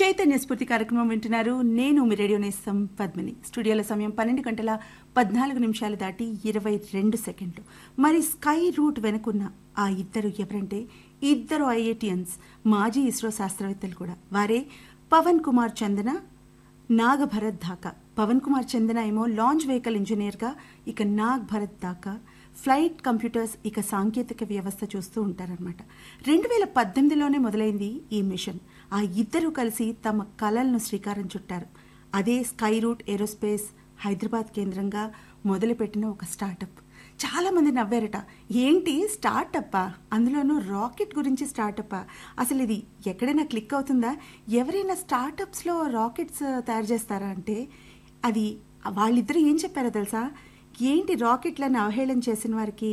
చైతన్య స్ఫూర్తి కార్యక్రమం వింటున్నారు నేను మీ రేడియో నేస్తం పద్మిని స్టూడియోల సమయం పన్నెండు గంటల పద్నాలుగు నిమిషాలు దాటి ఇరవై రెండు సెకండ్లు మరి స్కై రూట్ వెనుకున్న ఆ ఇద్దరు ఎవరంటే ఇద్దరు ఐఐటియన్స్ మాజీ ఇస్రో శాస్త్రవేత్తలు కూడా వారే పవన్ కుమార్ చందన నాగభరత్ ధాకా పవన్ కుమార్ చందన ఏమో లాంచ్ వెహికల్ ఇంజనీర్గా ఇక నాగ్ భరత్ దాకా ఫ్లైట్ కంప్యూటర్స్ ఇక సాంకేతిక వ్యవస్థ చూస్తూ ఉంటారనమాట రెండు వేల పద్దెనిమిదిలోనే మొదలైంది ఈ మిషన్ ఆ ఇద్దరూ కలిసి తమ కలలను శ్రీకారం చుట్టారు అదే స్కై రూట్ ఏరోస్పేస్ హైదరాబాద్ కేంద్రంగా మొదలుపెట్టిన ఒక స్టార్టప్ చాలా మంది నవ్వారట ఏంటి స్టార్టప్పా అందులోనూ రాకెట్ గురించి స్టార్టప్పా అసలు ఇది ఎక్కడైనా క్లిక్ అవుతుందా ఎవరైనా స్టార్టప్స్లో రాకెట్స్ తయారు చేస్తారా అంటే అది వాళ్ళిద్దరూ ఏం చెప్పారో తెలుసా ఏంటి రాకెట్లను అవహేళన చేసిన వారికి